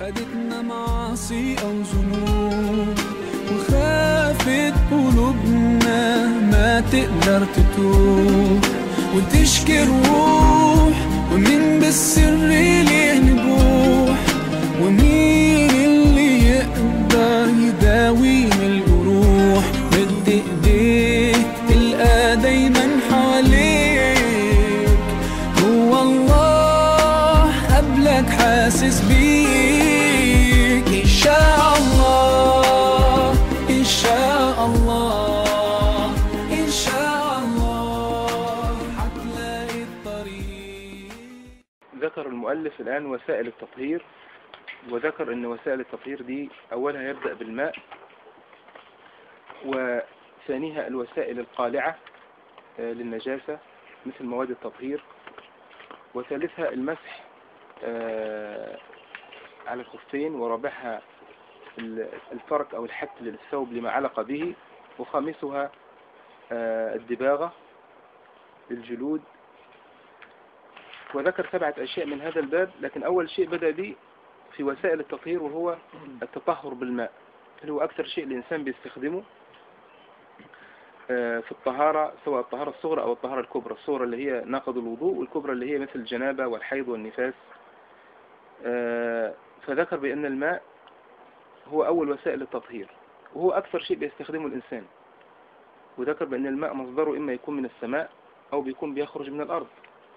خدتنا معاصي أو ذنوب وخافت قلوبنا ما تقدر تتوب وتشكي الروح ومين بالسر ليه نبوح ومين اللي يقدر يداوي من الجروح مد ايديك تلقى دايما حواليك هو الله قبلك حاسس بيك إن شاء الله إن شاء الله إن شاء الله هتلاقي الطريق ذكر المؤلف الآن وسائل التطهير وذكر أن وسائل التطهير دي أولها يبدأ بالماء وثانيها الوسائل القالعة آه، للنجاسة مثل مواد التطهير وثالثها المسح آه، على الخفين ورابعها ال- الفرك أو الحك للثوب لما علق به وخامسها آه، الدباغة للجلود وذكر سبعة أشياء من هذا الباب لكن أول شيء بدأ به في وسائل التطهير وهو التطهر بالماء اللي هو أكثر شيء الإنسان بيستخدمه آه، في الطهارة سواء الطهارة الصغرى أو الطهارة الكبرى الصغرى اللي هي ناقض الوضوء والكبرى اللي هي مثل الجنابة والحيض والنفاس آه، فذكر بأن الماء هو أول وسائل التطهير وهو أكثر شيء بيستخدمه الإنسان وذكر بأن الماء مصدره إما يكون من السماء أو بيكون بيخرج من الأرض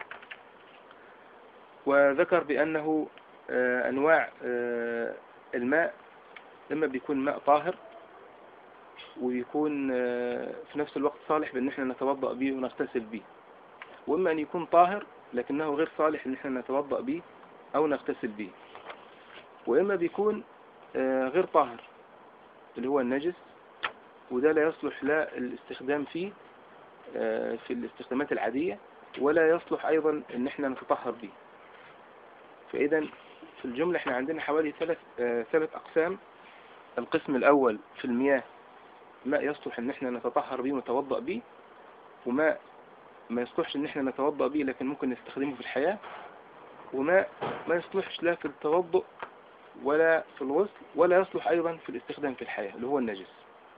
وذكر بأنه آه، أنواع آه، الماء إما بيكون ماء طاهر ويكون آه، في نفس الوقت صالح بأن احنا نتوضأ به ونغتسل به وإما أن يكون طاهر لكنه غير صالح أن احنا نتوضأ به أو نغتسل به وإما بيكون آه، غير طاهر اللي هو النجس وده لا يصلح لا الاستخدام فيه آه، في الاستخدامات العادية ولا يصلح أيضا أن احنا نتطهر به فإذا في الجملة احنا عندنا حوالي ثلاث آه، ثلاث أقسام القسم الأول في المياه ماء يصلح ان احنا نتطهر به ونتوضأ به وماء ما يصلحش ان احنا نتوضأ به لكن ممكن نستخدمه في الحياة وماء ما يصلحش لا في التوضؤ ولا في الغسل ولا يصلح ايضا في الاستخدام في الحياة اللي هو النجس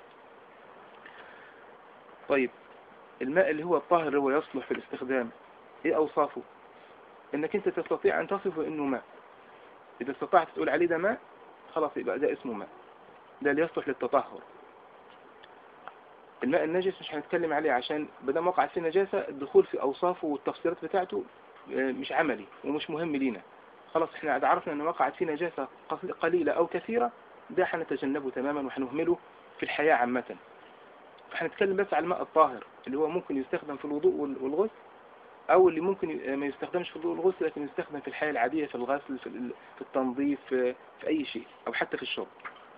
طيب الماء اللي هو الطاهر اللي هو يصلح في الاستخدام ايه اوصافه انك انت تستطيع ان تصفه انه ماء اذا استطعت تقول عليه ده ماء خلاص يبقى ده اسمه ماء ده اللي يصلح للتطهر الماء النجس مش هنتكلم عليه عشان بدل وقعت فيه نجاسة الدخول في أوصافه والتفسيرات بتاعته آه، مش عملي ومش مهم لينا خلاص احنا قد عرفنا ان وقعت فيه نجاسة قص- قليلة أو كثيرة ده هنتجنبه تماما وهنهمله في الحياة عامة فهنتكلم بس على الماء الطاهر اللي هو ممكن يستخدم في الوضوء وال- والغسل أو اللي ممكن ي- ما يستخدمش في الوضوء والغسل لكن يستخدم في الحياة العادية في الغسل في, ال- في التنظيف في, في أي شيء أو حتى في الشرب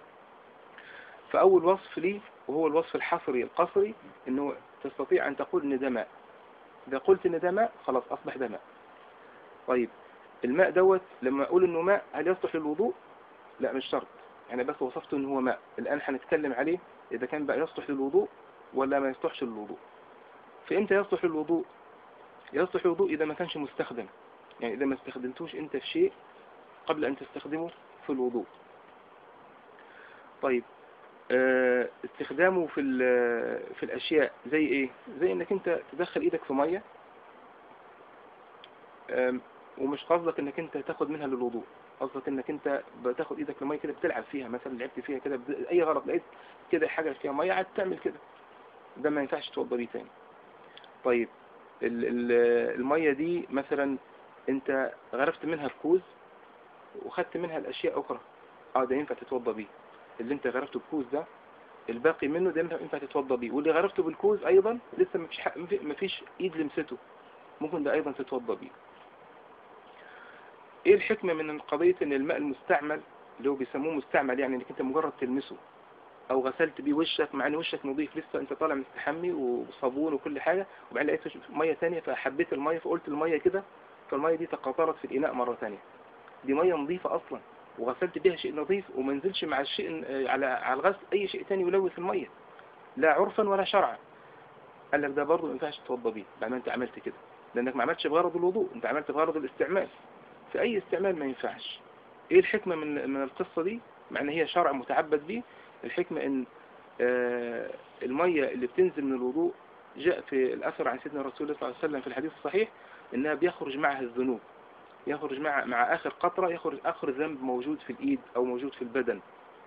فأول وصف ليه وهو الوصف الحصري القصري انه تستطيع ان تقول ان ده ماء اذا قلت ان ده ماء خلاص اصبح ده ماء طيب الماء دوت لما اقول انه ماء هل يصلح للوضوء لا مش شرط يعني بس وصفته ان هو ماء الان هنتكلم عليه اذا كان بقى يصلح للوضوء ولا ما يصلحش للوضوء فامتى يصلح للوضوء يصلح للوضوء اذا ما كانش مستخدم يعني اذا ما استخدمتوش انت في شيء قبل ان تستخدمه في الوضوء طيب آه، استخدامه في ال- في الاشياء زي ايه زي انك انت تدخل ايدك في ميه آم، ومش قصدك انك انت تاخد منها للوضوء قصدك انك انت بتاخد ايدك في ميه كده بتلعب فيها مثلا لعبت فيها كده بد- اي غلط لقيت كده حاجه فيها ميه قعدت تعمل كده ده ما ينفعش تتوضى بيه تاني طيب ال- ال- الميه دي مثلا انت غرفت منها بكوز وخدت منها الاشياء اخرى اه ده ينفع تتوضى بيه اللي انت غرفته بكوز ده الباقي منه ده ينفع ينفع تتوضى بيه واللي غرفته بالكوز ايضا لسه مفيش حق مفي- مفيش ايد لمسته ممكن ده ايضا تتوضى بيه ايه الحكمة من قضية ان الماء المستعمل اللي هو بيسموه مستعمل يعني انك انت مجرد تلمسه او غسلت بيه وشك مع ان وشك نظيف لسه انت طالع مستحمي وصابون وكل حاجة وبعدين لقيت مية تانية فحبيت المية فقلت المية كده فالمية دي تقاطرت في الاناء مرة تانية دي مية نظيفة اصلا وغسلت بها شيء نظيف وما نزلش مع الشيء آه، على على الغسل اي شيء تاني يلوث المية لا عرفا ولا شرعا قال لك ده برضه ما ينفعش تتوضى بيه بعد ما انت عملت كده لانك ما عملتش بغرض الوضوء انت عملت بغرض الاستعمال في اي استعمال ما ينفعش ايه الحكمة من من القصة دي مع ان هي شرع متعبد به الحكمة ان آه، المية اللي بتنزل من الوضوء جاء في الأثر عن سيدنا رسول الله صلى الله عليه وسلم في الحديث الصحيح انها بيخرج معها الذنوب يخرج مع مع آخر قطرة يخرج آخر ذنب موجود في الإيد أو موجود في البدن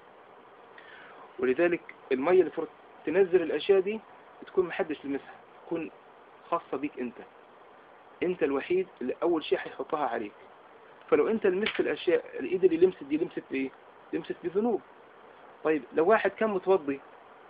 ولذلك المية اللي فرط تنزل الأشياء دي بتكون محدش لمسها تكون خاصة بيك أنت أنت الوحيد اللي أول شيء هيحطها عليك فلو أنت لمست الأشياء الإيد اللي لمست دي لمست بإيه؟ لمست بذنوب طيب لو واحد كان متوضي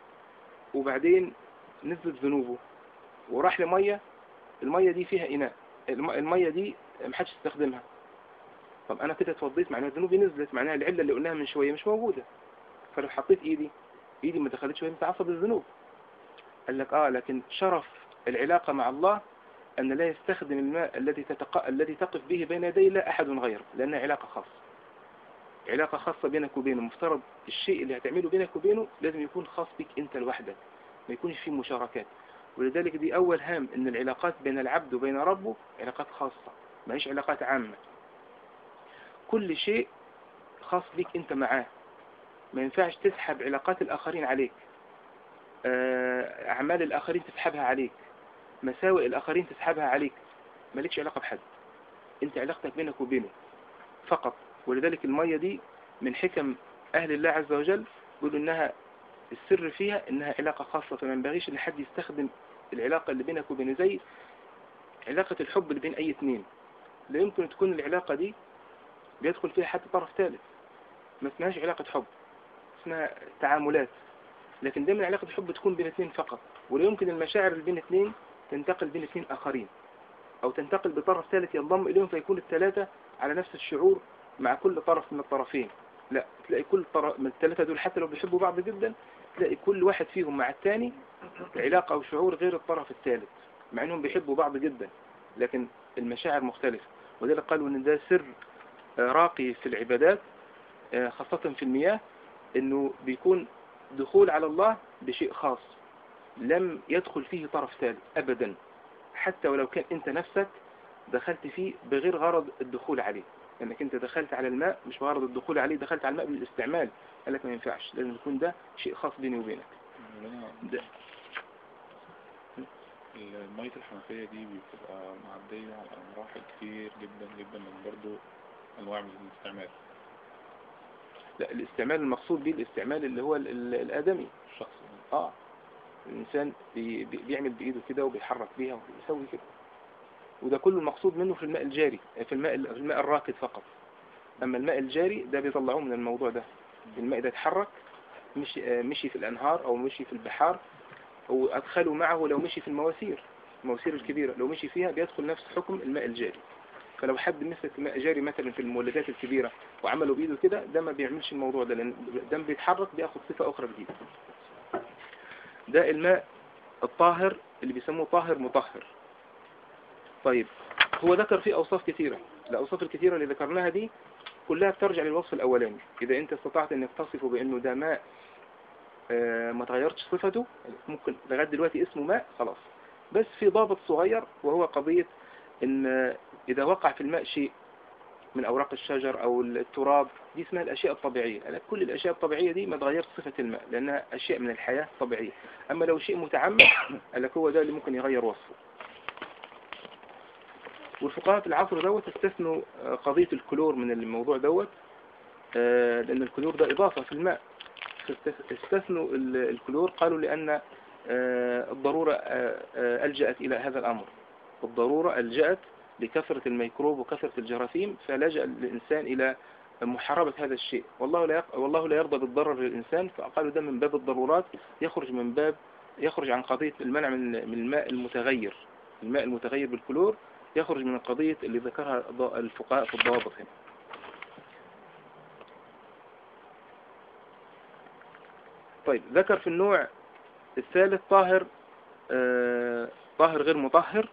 وبعدين نزلت ذنوبه وراح لمية المية دي فيها إناء المية دي محدش يستخدمها طب أنا كده اتوضيت معناها ذنوبي نزلت معناها العلة اللي قلناها من شوية مش موجودة فلو حطيت إيدي إيدي ما دخلتش وهي متعصب الذنوب قال لك آه لكن شرف العلاقة مع الله أن لا يستخدم الماء الذي تتق... الذي تقف به بين يدي لا أحد غيره لأنها علاقة خاصة علاقة خاصة بينك وبينه مفترض الشيء اللي هتعمله بينك وبينه لازم يكون خاص بك أنت لوحدك ما يكونش فيه مشاركات ولذلك دي أول هام أن العلاقات بين العبد وبين ربه علاقات خاصة ما هيش علاقات عامة كل شيء خاص بك أنت معاه ما ينفعش تسحب علاقات الآخرين عليك آه، أعمال الآخرين تسحبها عليك مساوئ الآخرين تسحبها عليك مالكش علاقة بحد أنت علاقتك بينك وبينه فقط ولذلك المية دي من حكم أهل الله عز وجل يقولوا إنها السر فيها إنها علاقة خاصة فما ينبغيش إن حد يستخدم العلاقة اللي بينك وبينه زي علاقة الحب اللي بين أي اثنين لا يمكن تكون العلاقة دي بيدخل فيها حتى طرف ثالث ما اسمهاش علاقة حب اسمها تعاملات لكن دايما علاقة الحب تكون بين اثنين فقط ولا يمكن المشاعر اللي بين اثنين تنتقل بين اثنين آخرين أو تنتقل بطرف ثالث ينضم إليهم فيكون الثلاثة على نفس الشعور مع كل طرف من الطرفين لا تلاقي كل طرف من الثلاثة دول حتى لو بيحبوا بعض جدا تلاقي كل واحد فيهم مع الثاني علاقة أو شعور غير الطرف الثالث مع أنهم بيحبوا بعض جدا لكن المشاعر مختلفة وذلك قالوا أن ده سر راقي في العبادات آه، خاصة في المياه أنه بيكون دخول على الله بشيء خاص لم يدخل فيه طرف ثالث أبدا حتى ولو كان أنت نفسك دخلت فيه بغير غرض الدخول عليه لأنك أنت دخلت على الماء مش بغرض الدخول عليه دخلت على الماء بالاستعمال قال لك ما ينفعش لازم يكون ده شيء خاص بيني وبينك ده المية الحنفية دي بتبقى معدية على مراحل كتير جدا جدا من برضو أنواع من الاستعمال لا الاستعمال المقصود به الاستعمال اللي هو الآدمي الشخص اه الإنسان بي بيعمل بإيده كده وبيحرك بيها وبيسوي كده وده كله المقصود منه في الماء الجاري في الماء الماء الراكد فقط أما الماء الجاري ده بيطلعوه من الموضوع ده الماء ده اتحرك مشي, مشي في الأنهار أو مشي في البحار أو أدخلوا معه لو مشي في المواسير المواسير الكبيرة لو مشي فيها بيدخل نفس حكم الماء الجاري فلو حد مسك ماء جاري مثلا في المولدات الكبيرة وعملوا بإيده كده ده ما بيعملش الموضوع ده لأن ده بيتحرك بياخد صفة أخرى جديدة ده الماء الطاهر اللي بيسموه طاهر مطهر طيب هو ذكر فيه أوصاف كثيرة الأوصاف الكثيرة اللي ذكرناها دي كلها بترجع للوصف الأولاني إذا أنت استطعت أنك تصفه بأنه ده ماء آه، ما تغيرتش صفته ممكن لغاية دلوقتي اسمه ماء خلاص بس في ضابط صغير وهو قضية أن إذا وقع في الماء شيء من أوراق الشجر أو التراب دي اسمها الأشياء الطبيعية يعني كل الأشياء الطبيعية دي ما تغيرش صفة الماء لأنها أشياء من الحياة طبيعية أما لو شيء متعمد قال هو ده اللي ممكن يغير وصفه والفقهاء في العصر دوت استثنوا آه، قضية الكلور من الموضوع دوت آه، لأن الكلور ده إضافة في الماء استثنوا الكلور قالوا لأن آه، الضرورة ألجأت إلى هذا الأمر الضرورة ألجأت لكثرة الميكروب وكثرة الجراثيم فلجأ الإنسان إلى محاربة هذا الشيء والله لا والله لا يرضى بالضرر للإنسان فقالوا ده من باب الضرورات يخرج من باب يخرج عن قضية المنع من الماء المتغير الماء المتغير بالكلور يخرج من القضية اللي ذكرها الفقهاء في الضوابط هنا طيب ذكر في النوع الثالث طاهر آه طاهر غير مطهر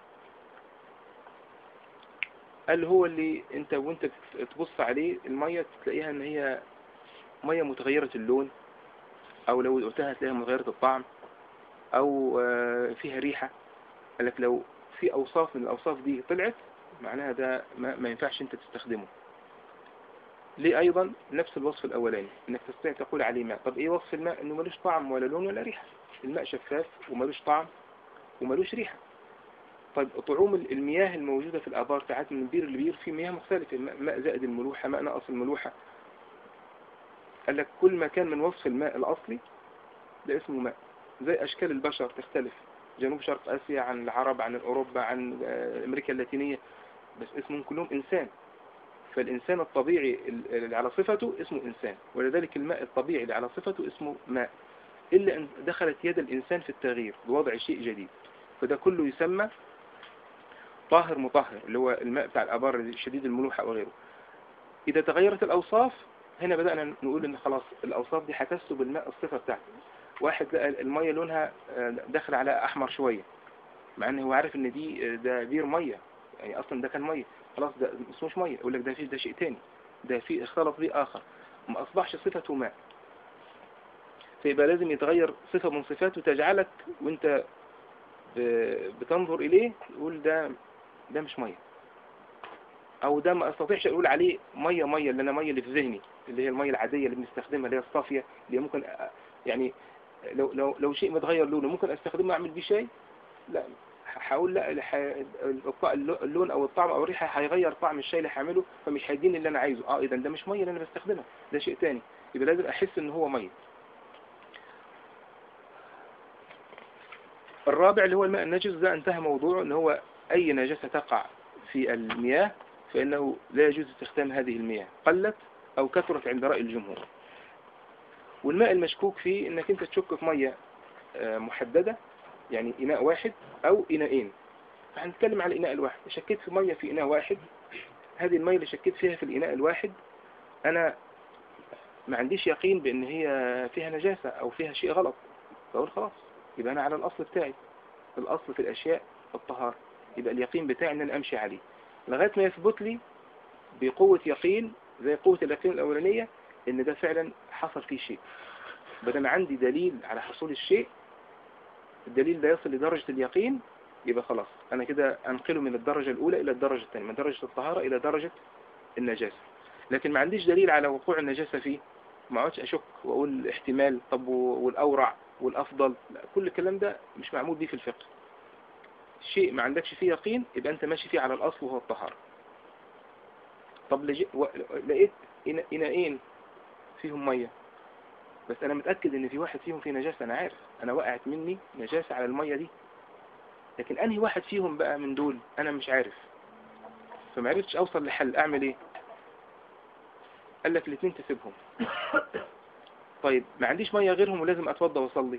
قال هو اللي انت وانت تبص عليه المية تلاقيها ان هي مية متغيرة اللون او لو قلتها تلاقيها متغيرة الطعم او آه فيها ريحة قال لك لو في أوصاف من الأوصاف دي طلعت معناها ده ما, ما ينفعش أنت تستخدمه ليه أيضا نفس الوصف الأولاني إنك تستطيع تقول عليه ماء طب إيه وصف الماء إنه ملوش طعم ولا لون ولا ريحة الماء شفاف وملوش طعم وملوش ريحة طيب طعوم المياه الموجودة في الآبار ساعات من بير لبير في مياه مختلفة ماء زائد الملوحة ماء نقص الملوحة قال لك كل ما كان من وصف الماء الأصلي ده اسمه ماء زي أشكال البشر تختلف جنوب شرق آسيا عن العرب عن أوروبا عن آه، أمريكا اللاتينية بس اسمهم كلهم إنسان فالإنسان الطبيعي اللي على صفته اسمه إنسان ولذلك الماء الطبيعي اللي على صفته اسمه ماء إلا أن دخلت يد الإنسان في التغيير بوضع شيء جديد فده كله يسمى طاهر مطهر اللي هو الماء بتاع الآبار شديد الملوحة وغيره إذا تغيرت الأوصاف هنا بدأنا نقول إن خلاص الأوصاف دي هتسلب الماء الصفة بتاعته واحد لقى المية لونها آه، داخل على أحمر شوية مع إن هو عارف إن دي آه، ده بير مية يعني أصلا ده كان مية خلاص ده اسموش مية يقول لك ده فيه ده شيء تاني ده فيه اختلط بيه آخر ما أصبحش صفته ماء فيبقى لازم يتغير صفة من صفاته تجعلك وانت بتنظر إليه تقول ده ده مش مية او ده ما استطيعش اقول عليه مية مية اللي انا مية اللي في ذهني اللي هي المية العادية اللي بنستخدمها اللي هي الصافية اللي ممكن يعني لو لو لو شيء متغير لونه ممكن استخدمه اعمل بيه شاي لا هقول لا اللون او الطعم او الريحه هيغير طعم الشاي اللي هعمله فمش هيديني اللي انا عايزه اه اذا ده مش ميه اللي انا بستخدمها ده شيء تاني يبقى لازم احس ان هو ميه الرابع اللي هو الماء النجس ده انتهى موضوعه ان هو اي نجاسة تقع في المياه فانه لا يجوز استخدام هذه المياه قلت او كثرت عند رأي الجمهور والماء المشكوك فيه انك انت تشك في مية آه، محددة يعني إناء واحد أو إناءين فهنتكلم على الإناء الواحد شكيت في مية في إناء واحد هذه المية اللي شكيت فيها في الإناء الواحد أنا ما عنديش يقين بأن هي فيها نجاسة أو فيها شيء غلط فأقول خلاص يبقى أنا على الأصل بتاعي الأصل في الأشياء الطهارة يبقى اليقين بتاعي أن أنا أمشي عليه لغاية ما يثبت لي بقوة يقين زي قوة اليقين الأولانية ان ده فعلا حصل فيه شيء بدل عندي دليل على حصول الشيء الدليل ده يصل لدرجة اليقين يبقى خلاص أنا كده أنقله من الدرجة الأولى إلى الدرجة الثانية من درجة الطهارة إلى درجة النجاسة لكن ما عنديش دليل على وقوع النجاسة فيه ما اقعدش أشك وأقول احتمال طب والأورع والأفضل لا كل الكلام ده مش معمول بيه في الفقه شيء ما عندكش فيه يقين يبقى أنت ماشي فيه على الأصل وهو الطهارة طب لقيت إناءين فيهم مية بس انا متأكد ان في واحد فيهم فيه نجاسة انا عارف انا وقعت مني نجاسة على المية دي لكن انهي واحد فيهم بقى من دول انا مش عارف فما عرفتش اوصل لحل اعمل ايه قال لك الاثنين تسيبهم طيب ما عنديش مية غيرهم ولازم اتوضى واصلي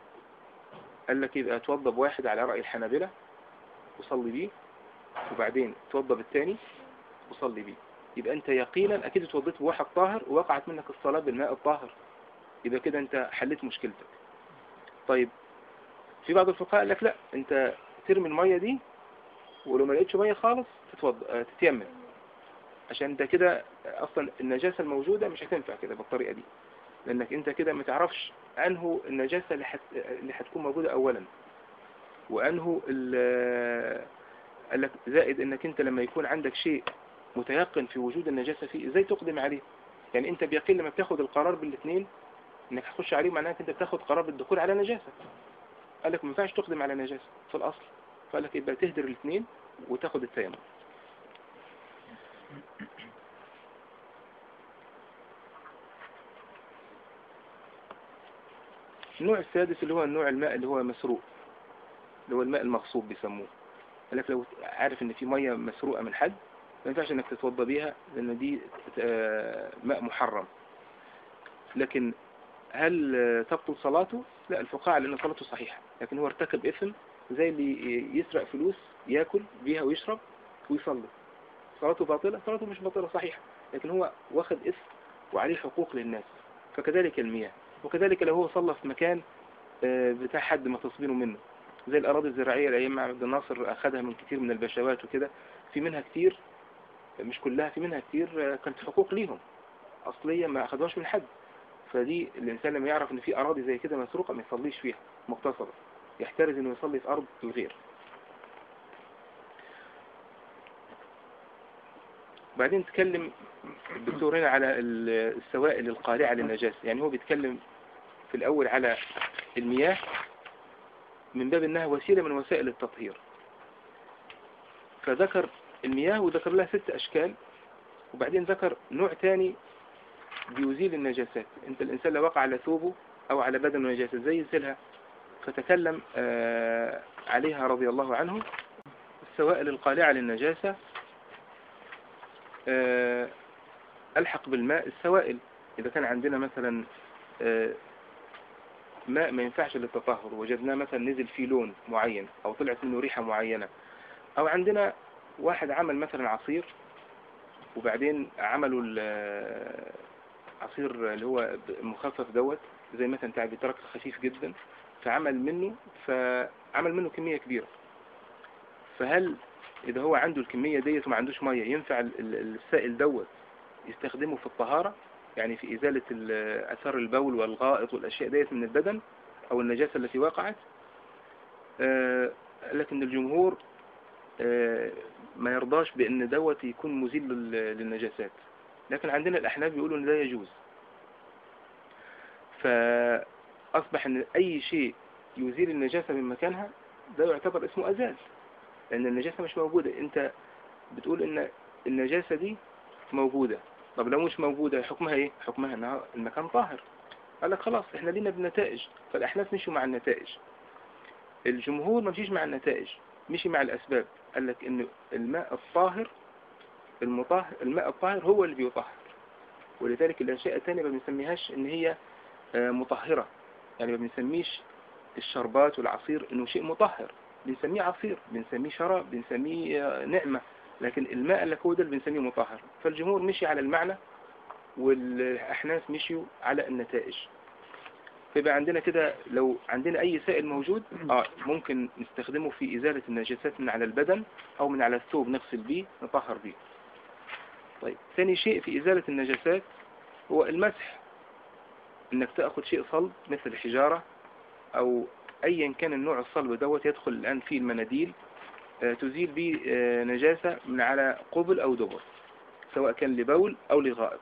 قال لك يبقى اتوضى بواحد على رأي الحنابلة وصلي بيه وبعدين اتوضى بالثاني وصلي بيه يبقى انت يقينا اكيد اتوضيت بواحد طاهر ووقعت منك الصلاة بالماء الطاهر يبقى كده انت حليت مشكلتك طيب في بعض الفقهاء قال لك لا انت ترمي المية دي ولو ما لقيتش مية خالص تتوضى اه تتيمم عشان انت كده اصلا النجاسة الموجودة مش هتنفع كده بالطريقة دي لانك انت كده ما تعرفش انه النجاسة اللي, حت... اللي هتكون موجودة اولا وانه قال لك زائد انك انت لما يكون عندك شيء متيقن في وجود النجاسة فيه ازاي تقدم عليه يعني انت بيقين لما بتاخد القرار بالاثنين انك هتخش عليه معناه انك انت بتاخد قرار بالدخول على نجاسة قال لك ما ينفعش تقدم على نجاسة في الاصل فقال لك يبقى تهدر الاثنين وتاخد التيمم النوع السادس اللي هو النوع الماء اللي هو مسروق اللي هو الماء المغصوب بيسموه قال لك لو عارف ان في مية مسروقة من حد ما ينفعش انك تتوضى بيها لان دي آه، ماء محرم لكن هل تبطل صلاته لا الفقهاء لان صلاته صحيحة لكن هو ارتكب اثم زي اللي يسرق فلوس ياكل بيها ويشرب ويصلي صلاته باطلة صلاته مش باطلة صحيحة لكن هو واخد اثم وعليه حقوق للناس فكذلك المياه وكذلك لو هو صلى في مكان آه، بتاع حد ما تصبينه منه زي الأراضي الزراعية الأيام عبد الناصر أخذها من كتير من البشوات وكده في منها كتير مش كلها في منها كتير آه، كانت حقوق ليهم أصلية ما أخذوهاش من حد فدي الإنسان لما يعرف إن في أراضي زي كده مسروقة ما يصليش فيها مقتصرة يحترز إنه يصلي في أرض الغير بعدين نتكلم الدكتور هنا على ال- السوائل القارعة للنجاسة يعني هو بيتكلم في الأول على المياه من باب أنها وسيلة من وسائل التطهير فذكر المياه وذكر لها ست أشكال وبعدين ذكر نوع تاني بيزيل النجاسات انت الإنسان لو وقع على ثوبه أو على بدنه نجاسة زي يزيلها فتكلم آه، عليها رضي الله عنه السوائل القالعة للنجاسة آه، ألحق بالماء السوائل إذا كان عندنا مثلا آه، ماء ما ينفعش للتطهر وجدناه مثلا نزل فيه لون معين أو طلعت منه ريحة معينة أو عندنا واحد عمل مثلا عصير وبعدين عملوا ال- عصير اللي هو مخفف دوت زي مثلا بتاع بيترك خفيف جدا فعمل منه فعمل منه كمية كبيرة فهل إذا هو عنده الكمية ديت وما عندوش مية ينفع ال- ال- السائل دوت يستخدمه في الطهارة يعني في إزالة ال- أثار البول والغائط والأشياء ديت من البدن أو النجاسة التي وقعت آه، لكن الجمهور آه، ما يرضاش بأن دوت يكون مزيل لل- للنجاسات لكن عندنا الأحناف بيقولوا أن ده يجوز فأصبح أن أي شيء يزيل النجاسة من مكانها ده يعتبر اسمه أزال لأن النجاسة مش موجودة أنت بتقول أن النجاسة دي موجودة طب لو مش موجودة حكمها إيه؟ حكمها أنها المكان طاهر قال لك خلاص إحنا لينا بنتائج فالأحناف مشوا مع النتائج الجمهور ما مشيش مع النتائج مشي مع الأسباب قال لك إن الماء الطاهر المطهر الماء الطاهر هو اللي بيطهر ولذلك الأشياء الثانية ما بنسميهاش إن هي آه، مطهرة يعني ما بنسميش الشربات والعصير إنه شيء مطهر بنسميه عصير بنسميه شراب بنسميه آه، نعمة لكن الماء اللي هو ده اللي بنسميه مطهر فالجمهور مشي على المعنى والأحناف مشيوا على النتائج فيبقى عندنا كده لو عندنا أي سائل موجود آه ممكن نستخدمه في إزالة النجاسات من على البدن أو من على الثوب نغسل بيه نطهر بيه طيب ثاني شيء في إزالة النجاسات هو المسح إنك تأخذ شيء صلب مثل الحجارة أو أيا كان النوع الصلب دوت يدخل الآن فيه المناديل آه، تزيل به آه، نجاسة من على قبل أو دبر سواء كان لبول أو لغائط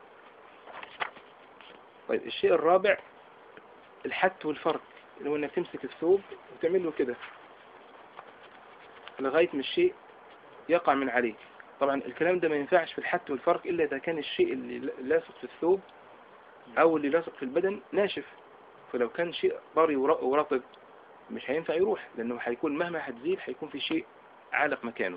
طيب الشيء الرابع الحت والفرك اللي هو انك تمسك الثوب وتعمل له كده لغاية ما الشيء يقع من عليه طبعا الكلام ده ما ينفعش في الحت والفرك إلا إذا كان الشيء اللي لاصق في الثوب أو اللي لاصق في البدن ناشف فلو كان شيء طري ور- ورطب مش هينفع يروح لأنه هيكون مهما هتزيل هيكون في شيء عالق مكانه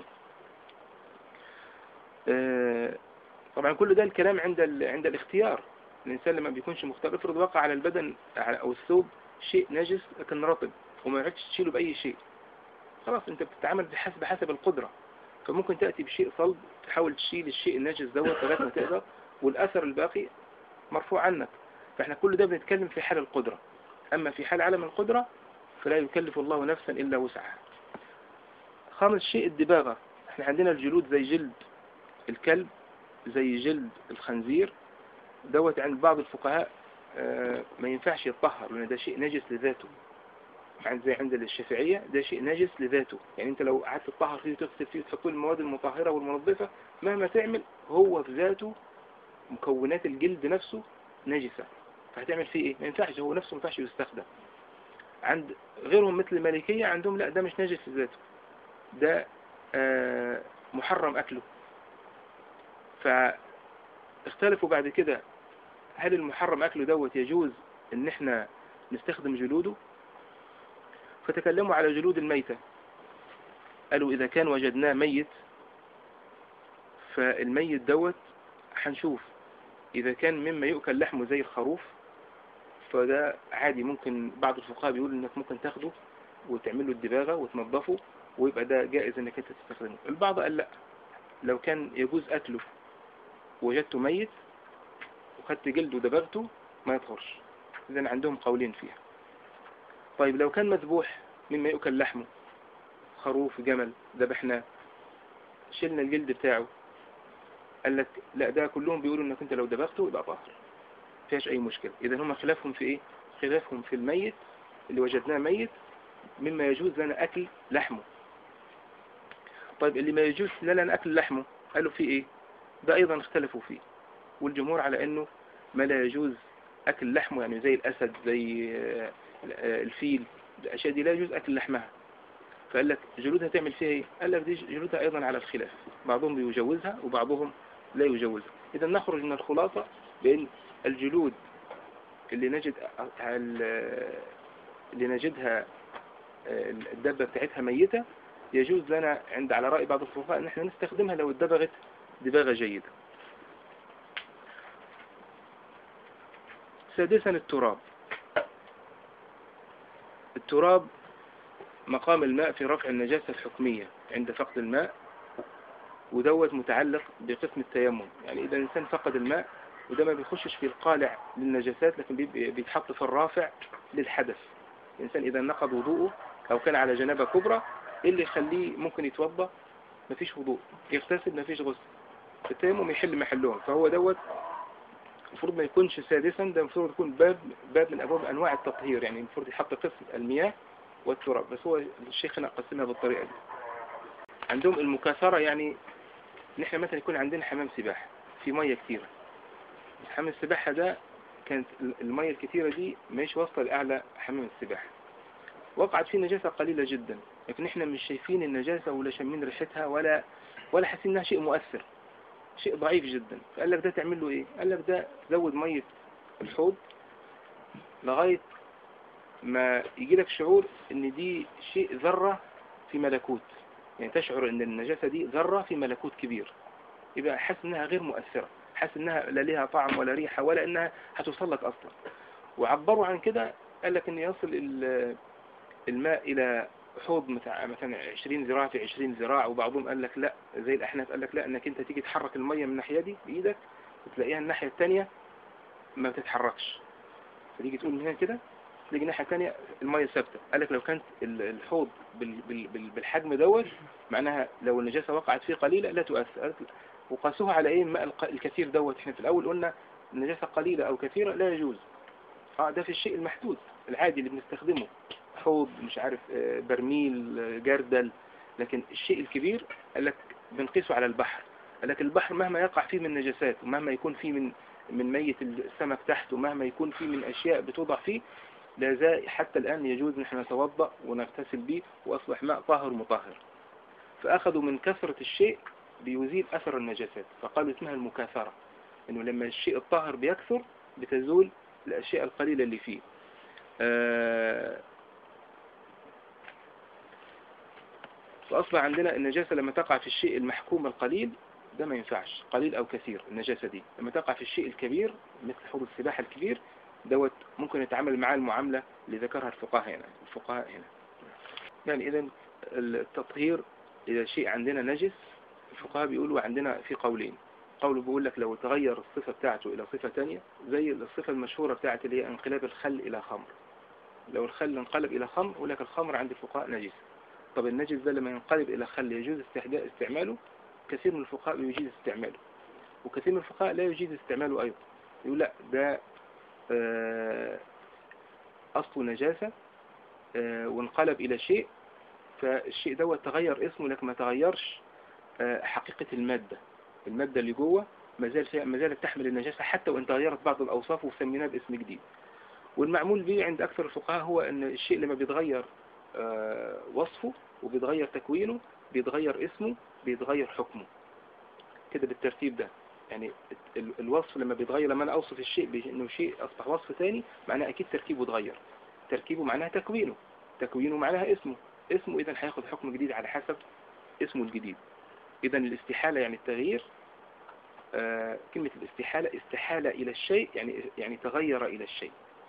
آه، طبعا كل ده الكلام عند ال... عند الاختيار الإنسان لما بيكونش مختار افرض وقع على البدن على- أو الثوب شيء نجس لكن رطب وما يعرفش تشيله بأي شيء خلاص أنت بتتعامل بحسب حسب القدرة فممكن تأتي بشيء صلب تحاول تشيل الشيء النجس دوت لغاية ما تقدر والأثر الباقي مرفوع عنك فإحنا كل ده بنتكلم في حال القدرة أما في حال عدم القدرة فلا يكلف الله نفسا إلا وسعها خامس شيء الدباغة احنا عندنا الجلود زي جلد الكلب زي جلد الخنزير دوت عند بعض الفقهاء آه، ما ينفعش يتطهر لأن ده شيء نجس لذاته عند زي عند الشافعية ده شيء نجس لذاته يعني انت لو قعدت تطهر فيه وتغسل فيه وتحط له المواد المطهرة والمنظفة مهما تعمل هو في ذاته مكونات الجلد نفسه نجسة فهتعمل فيه ايه ما ينفعش هو نفسه ما ينفعش يستخدم عند غيرهم مثل المالكية عندهم لا ده مش نجس لذاته ده آه، محرم أكله فاختلفوا بعد كده هل المحرم أكله دوت يجوز إن إحنا نستخدم جلوده فتكلموا على جلود الميتة قالوا إذا كان وجدناه ميت فالميت دوت هنشوف إذا كان مما يؤكل لحمه زي الخروف فده عادي ممكن بعض الفقهاء بيقولوا إنك ممكن تاخده وتعمل له الدباغة وتنظفه ويبقى ده جائز إنك أنت تستخدمه البعض قال لا لو كان يجوز أكله وجدته ميت وخدت جلده ودبغته ما يطهرش إذن عندهم قولين فيها طيب لو كان مذبوح مما يؤكل لحمه خروف جمل ذبحناه شلنا الجلد بتاعه قال لك لا ده كلهم بيقولوا انك انت لو دبغته يبقى طاهر فيهاش اي مشكلة اذا هم خلافهم في ايه خلافهم في الميت اللي وجدناه ميت مما يجوز لنا اكل لحمه طيب اللي ما يجوز لنا اكل لحمه قالوا فيه ايه ده ايضا اختلفوا فيه والجمهور على أنه ما لا يجوز أكل لحمه يعني زي الأسد زي آه، آه، الفيل الأشياء دي لا يجوز أكل لحمها فقال لك جلودها تعمل فيها ايه؟ قال لك دي جلودها أيضا على الخلاف بعضهم بيجوزها وبعضهم لا يجوزها إذا نخرج من الخلاصة بأن الجلود اللي نجد اللي نجدها الدبة بتاعتها ميتة يجوز لنا عند على رأي بعض الفقهاء ان احنا نستخدمها لو اتدبغت دباغة جيدة سادسا التراب التراب مقام الماء في رفع النجاسة الحكمية عند فقد الماء ودوت متعلق بقسم التيمم يعني إذا الإنسان فقد الماء وده ما بيخشش في القالع للنجاسات لكن بيتحط في الرافع للحدث الإنسان إذا نقض وضوءه أو كان على جنابة كبرى إيه اللي يخليه ممكن يتوضى مفيش وضوء يغتسل مفيش غسل التيمم يحل محلهم فهو دوت المفروض ما يكونش سادسا ده المفروض يكون باب باب من أبواب أنواع التطهير يعني المفروض يحط قسم المياه والتراب بس هو الشيخ هنا قسمها بالطريقة دي عندهم المكاثرة يعني نحن مثلا يكون عندنا حمام سباحة في مية كثيرة حمام السباحة ده كانت المية الكثيرة دي مش واصلة لأعلى حمام السباحة وقعت فيه نجاسة قليلة جدا لكن احنا مش شايفين النجاسة ولا شامين ريحتها ولا ولا حاسين انها شيء مؤثر شيء ضعيف جدا فقال لك ده تعمل له ايه قال لك ده تزود مية الحوض لغاية ما يجي لك شعور ان دي شيء ذرة في ملكوت يعني تشعر ان النجاسة دي ذرة في ملكوت كبير يبقى حاسس انها غير مؤثرة حاسس انها لا لها طعم ولا ريحة ولا انها هتوصل لك اصلا وعبروا عن كده قال لك ان يصل الماء الى حوض مثلا 20 ذراع في 20 ذراع وبعضهم قال لك لا زي الاحناف قال لك لا انك انت تيجي تحرك المية من الناحية دي بايدك وتلاقيها الناحية الثانية ما بتتحركش فتيجي تقول من هنا كده تلاقي الناحية الثانية المية ثابتة قال لك لو كانت الحوض بالحجم دوت معناها لو النجاسة وقعت فيه قليلة لا تؤثر وقاسوها على ايه الماء الكثير دوت احنا في الاول قلنا النجاسة قليلة او كثيرة لا يجوز اه ده في الشيء المحدود العادي اللي بنستخدمه حوض مش عارف آه، برميل آه، جردل لكن الشيء الكبير قال لك بنقيسه على البحر قال لك البحر مهما يقع فيه من نجاسات ومهما يكون فيه من من ميت السمك تحت ومهما يكون فيه من أشياء بتوضع فيه لا زال حتى الآن يجوز نحن نتوضأ ونغتسل به وأصبح ماء طاهر مطهر فأخذوا من كثرة الشيء بيزيل أثر النجاسات فقالوا اسمها المكاثرة إنه لما الشيء الطاهر بيكثر بتزول الأشياء القليلة اللي فيه آه فأصبح عندنا النجاسة لما تقع في الشيء المحكوم القليل ده ما ينفعش قليل أو كثير النجاسة دي لما تقع في الشيء الكبير مثل حوض السباحة الكبير دوت ممكن يتعامل معاه المعاملة اللي ذكرها الفقهاء هنا الفقهاء هنا يعني إذا التطهير إذا شيء عندنا نجس الفقهاء بيقولوا عندنا في قولين قول بيقول لك لو تغير الصفة بتاعته إلى صفة تانية زي الصفة المشهورة بتاعت اللي هي انقلاب الخل إلى خمر لو الخل انقلب إلى خمر يقول لك الخمر عند الفقهاء نجس طب النجس ده لما ينقلب إلى خل يجوز استعماله كثير من الفقهاء يجيز استعماله وكثير من الفقهاء لا يجيز استعماله أيضا يقول لا ده آه، أصله نجاسة آه، وانقلب إلى شيء فالشيء دوت تغير اسمه لكن ما تغيرش آه، حقيقة المادة المادة اللي جوه ما زال فيها ما زالت تحمل النجاسة حتى وإن تغيرت بعض الأوصاف وسميناه باسم جديد والمعمول به عند أكثر الفقهاء هو أن الشيء لما بيتغير وصفه وبيتغير تكوينه بيتغير اسمه بيتغير حكمه كده بالترتيب ده يعني الوصف لما بيتغير لما انا اوصف الشيء بانه شيء اصبح وصف ثاني معناه اكيد تركيبه اتغير تركيبه معناها تكوينه تكوينه معناها اسمه اسمه اذا هياخد حكم جديد على حسب اسمه الجديد اذا الاستحالة يعني التغيير آه كلمة الاستحالة استحالة الى الشيء يعني يعني تغير الى الشيء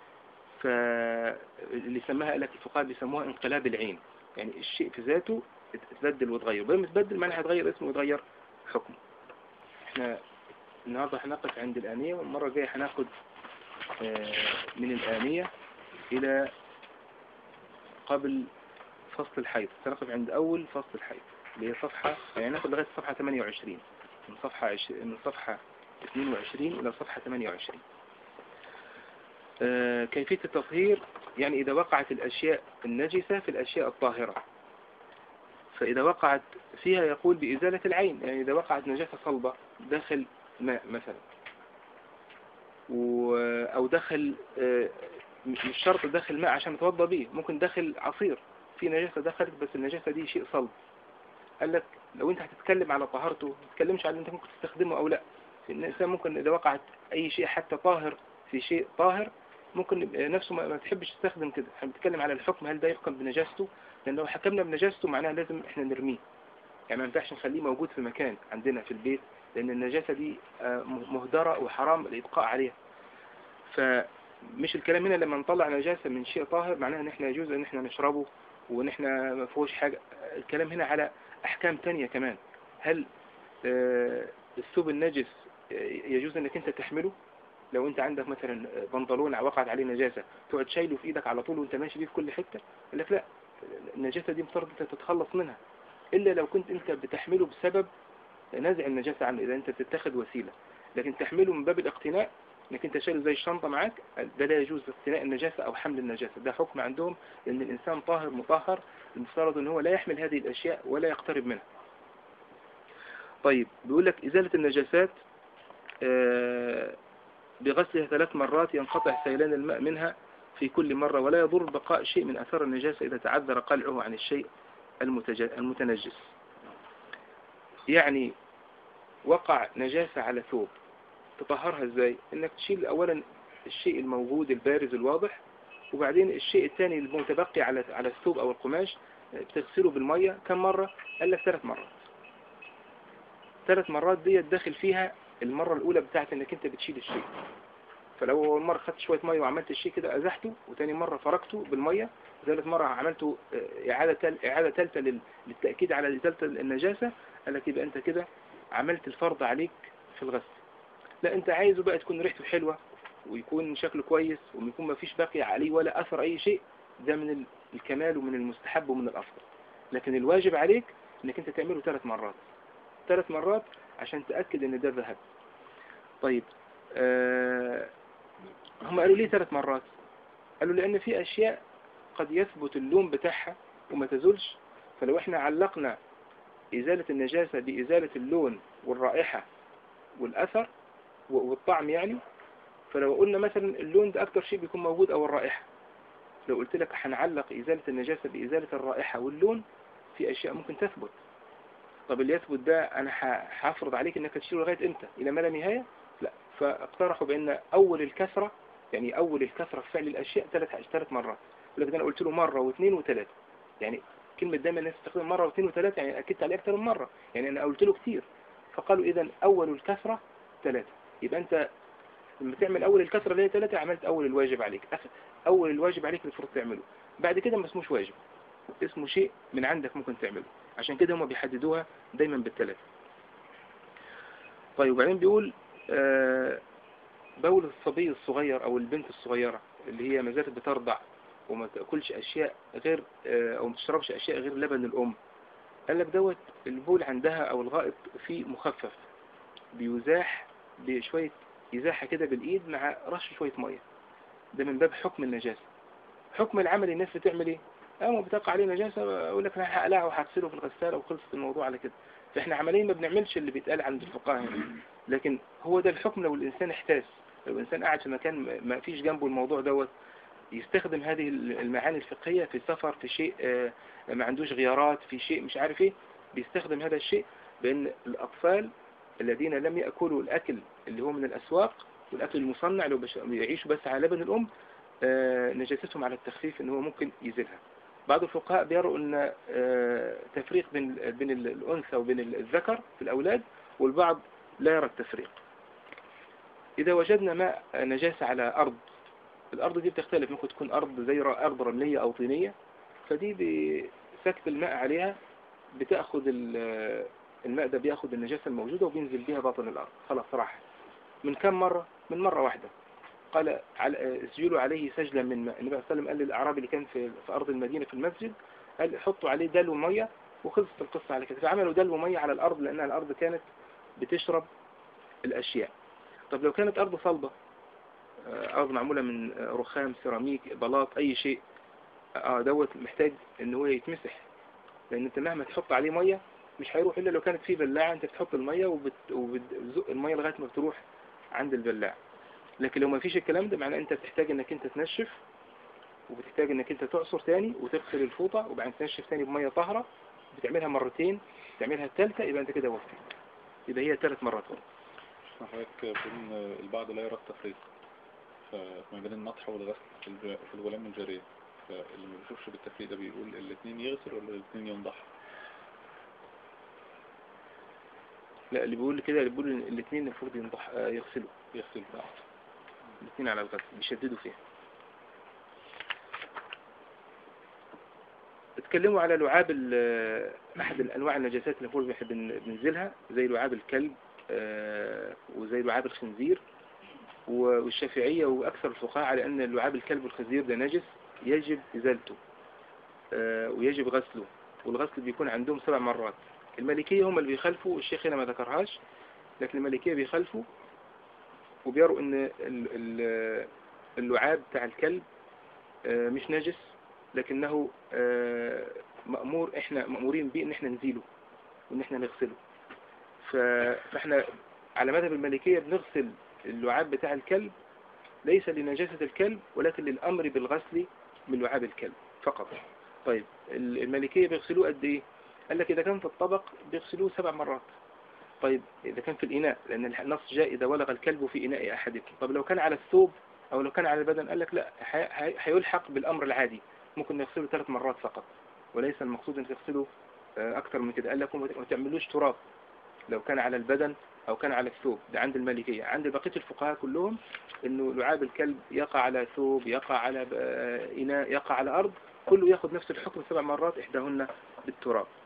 فاللي سماها لك الفقهاء بيسموها انقلاب العين يعني الشيء في ذاته اتبدل وتغير ولما يتبدل معناها هيتغير اسمه ويتغير حكمه احنا النهاردة هنقف عند الآنية والمرة الجاية هناخد آه، من الآنية إلى قبل فصل الحيض سنقف عند أول فصل الحيض اللي هي صفحة يعني ناخد لغاية صفحة 28 من صفحة عش... من صفحة 22 إلى صفحة 28 آه، كيفية التطهير يعني إذا وقعت الأشياء النجسة في الأشياء الطاهرة فإذا وقعت فيها يقول بإزالة العين يعني إذا وقعت نجاسة صلبة داخل ماء مثلا و... او دخل آه، مش مش شرط دخل ماء عشان نتوضى بيه ممكن دخل عصير في نجاسة دخلت بس النجاسة دي شيء صلب قال لك لو انت هتتكلم على طهارته ما تتكلمش على انت ممكن تستخدمه او لا الانسان ممكن اذا وقعت اي شيء حتى طاهر في شيء طاهر ممكن نفسه ما ما تحبش تستخدم كده احنا بنتكلم على الحكم هل ده يحكم بنجاسته لان لو حكمنا بنجاسته معناها لازم احنا نرميه يعني ما ينفعش نخليه موجود في مكان عندنا في البيت لان النجاسة دي آه، مهدرة وحرام الابقاء عليها فمش الكلام هنا لما نطلع نجاسة من شيء طاهر معناها ان احنا يجوز ان احنا نشربه وان احنا ما فيهوش حاجة الكلام هنا على احكام تانية كمان هل آه، الثوب النجس آه، يجوز انك انت تحمله لو انت عندك مثلا بنطلون وقعت عليه نجاسة تقعد شايله في ايدك على طول وانت ماشي بيه في كل حتة يقول لك لا النجاسة دي مفترض انت تتخلص منها الا لو كنت انت بتحمله بسبب نزع النجاسة عنه اذا انت بتتخذ وسيلة لكن تحمله من باب الاقتناء انك انت شايله زي الشنطة معاك ده لا يجوز اقتناء النجاسة او حمل النجاسة ده حكم عندهم ان الانسان طاهر مطهر المفترض ان هو لا يحمل هذه الاشياء ولا يقترب منها طيب بيقول لك ازالة النجاسات آه، بغسلها ثلاث مرات ينقطع سيلان الماء منها في كل مرة ولا يضر بقاء شيء من أثر النجاسة إذا تعذر قلعه عن الشيء المتج- المتنجس يعني وقع نجاسة على ثوب تطهرها ازاي انك تشيل اولا الشيء الموجود البارز الواضح وبعدين الشيء الثاني المتبقي على على الثوب او القماش بتغسله بالمية كم مرة قال لك ثلاث مرات ثلاث مرات دي داخل فيها المرة الاولى بتاعت انك انت بتشيل الشيء فلو اول مرة خدت شوية مية وعملت الشيء كده ازحته وتاني مرة فركته بالمية ثالث مرة عملته آه، اعادة تل... اعادة ثالثة لل... للتأكيد على ازالة النجاسة قال لك يبقى انت كده عملت الفرض عليك في الغسل لا انت عايزه بقى تكون ريحته حلوة ويكون شكله كويس ويكون ما فيش باقي عليه ولا اثر اي شيء ده من ال- الكمال ومن المستحب ومن الافضل لكن الواجب عليك انك انت تعمله ثلاث مرات ثلاث مرات عشان تأكد ان ده ذهب طيب آه هم قالوا ليه ثلاث مرات قالوا لان في اشياء قد يثبت اللون بتاعها وما تزولش فلو احنا علقنا ازالة النجاسة بازالة اللون والرائحة والاثر و- والطعم يعني فلو قلنا مثلا اللون ده اكتر شيء بيكون موجود او الرائحة لو قلت لك هنعلق ازالة النجاسة بازالة الرائحة واللون في اشياء ممكن تثبت طب اللي يثبت ده انا ه- هفرض عليك انك تشيله لغاية امتى الى ما لا نهاية لا فاقترحوا بان اول الكثرة يعني اول الكثرة في فعل الاشياء ثلاث ثلاث مرات يقول لك ده انا قلت له مرة واثنين وثلاثة يعني كلمة دايما الناس تستخدم مرة واثنين وثلاثة يعني اكدت عليه اكثر من مرة يعني انا قلت له كتير فقالوا اذا اول الكثرة ثلاثة يبقى انت لما تعمل اول الكثرة اللي هي ثلاثة عملت اول الواجب عليك أخ- اول الواجب عليك المفروض تعمله بعد كده ما اسموش واجب اسمه شيء من عندك ممكن تعمله عشان كده هم بيحددوها دايما بالثلاثة طيب وبعدين بيقول آه، بول الصبي الصغير او البنت الصغيرة اللي هي ما زالت بترضع وما تاكلش اشياء غير آه، او ما تشربش اشياء غير لبن الام قال لك دوت البول عندها او الغائط فيه مخفف بيزاح بشوية إزاحة كده بالإيد مع رش شوية مية ده من باب حكم النجاسة حكم العمل الناس بتعمل إيه؟ أما بتقع عليه نجاسة أقول لك أنا هقلعه وهغسله في الغسالة وخلصت الموضوع على كده فإحنا عمليا ما بنعملش اللي بيتقال عند الفقهاء هنا لكن هو ده الحكم لو الإنسان احتاس لو الإنسان قاعد في مكان ما- ما فيش جنبه الموضوع دوت يستخدم هذه المعاني الفقهية في سفر في شيء آه، ما عندوش غيارات في شيء مش عارف ايه بيستخدم هذا الشيء بأن الأطفال الذين لم يأكلوا الأكل اللي هو من الأسواق والأكل المصنع لو بش- يعيشوا بس على لبن الأم آه، نجاستهم على التخفيف ان هو ممكن يزيلها بعض الفقهاء بيروا ان آه، تفريق بين بين الأنثى وبين الذكر في الأولاد والبعض لا يرى التفريق إذا وجدنا ماء نجاسة على أرض الأرض دي بتختلف ممكن تكون أرض زي ر- أرض رملية أو طينية فدي بسكب الماء عليها بتأخذ ال- الماء ده بياخد النجاسة الموجودة وبينزل بيها باطن الأرض خلاص راح من كم مرة؟ من مرة واحدة قال على اسجلوا عليه سجلا من ماء النبي صلى الله عليه وسلم قال للأعرابي اللي كان في, في أرض المدينة في المسجد قال حطوا عليه دلو مية وخلصت القصة على كده فعملوا دلو مية على الأرض لأنها الأرض كانت بتشرب الأشياء طب لو كانت أرض صلبة آه، أرض معمولة من آه، رخام سيراميك بلاط أي شيء اه دوت محتاج ان هو يتمسح لان انت مهما تحط عليه مية مش هيروح الا لو كانت فيه بلاعة انت بتحط المية وبت- وبتزق المية لغاية ما بتروح عند البلاع لكن لو ما فيش الكلام ده معناه انت بتحتاج انك انت تنشف وبتحتاج انك انت تعصر تاني وتغسل الفوطة وبعدين تنشف تاني بمية طاهرة بتعملها مرتين تعملها الثالثة يبقى انت كده وفيت يبقى هي ثلاث مرات حضرتك بين البعض لا يرى التفريق فما بين النطح والغسل في الج- في الغلام الجارية فاللي ما بيشوفش بالتفريق ده بيقول الاثنين يغسل ولا الاثنين ينضح لا اللي بيقول كده اللي بيقول الاثنين المفروض ينضح آه، يغسلوا يغسل بقى الاثنين على الغسل بيشددوا فيها اتكلموا على لعاب ال- احد الانواع النجاسات اللي المفروض بنحب ن- ننزلها زي لعاب الكلب آه، وزي لعاب الخنزير و- والشافعية واكثر الفقهاء على ان لعاب الكلب والخنزير ده نجس يجب ازالته آه، ويجب غسله والغسل بيكون عندهم سبع مرات المالكية هم اللي بيخالفوا الشيخ هنا ما ذكرهاش لكن المالكية بيخالفوا وبيروا ان ال- ال- اللعاب بتاع الكلب آه، مش نجس لكنه آه، مأمور احنا مأمورين بيه ان احنا نزيله وان احنا نغسله ف- فاحنا على مذهب المالكية بنغسل اللعاب بتاع الكلب ليس لنجاسة الكلب ولكن للأمر بالغسل من لعاب الكلب فقط طيب ال- المالكية بيغسلوه قد ايه قال لك اذا كان في الطبق بيغسلوه سبع مرات طيب إذا كان في الإناء لأن النص جاء إذا ولغ الكلب في إناء أحدكم طب لو كان على الثوب أو لو كان على البدن قال لك لا حي- حي- هيلحق بالأمر العادي ممكن نغسله ثلاث مرات فقط وليس المقصود أن تغسله آه، أكثر من كده قال لكم ما تعملوش تراب لو كان على البدن أو كان على الثوب ده عند المالكية عند بقية الفقهاء كلهم إنه لعاب الكلب يقع على ثوب يقع على آه، إناء يقع على أرض كله ياخذ نفس الحكم سبع مرات إحداهن بالتراب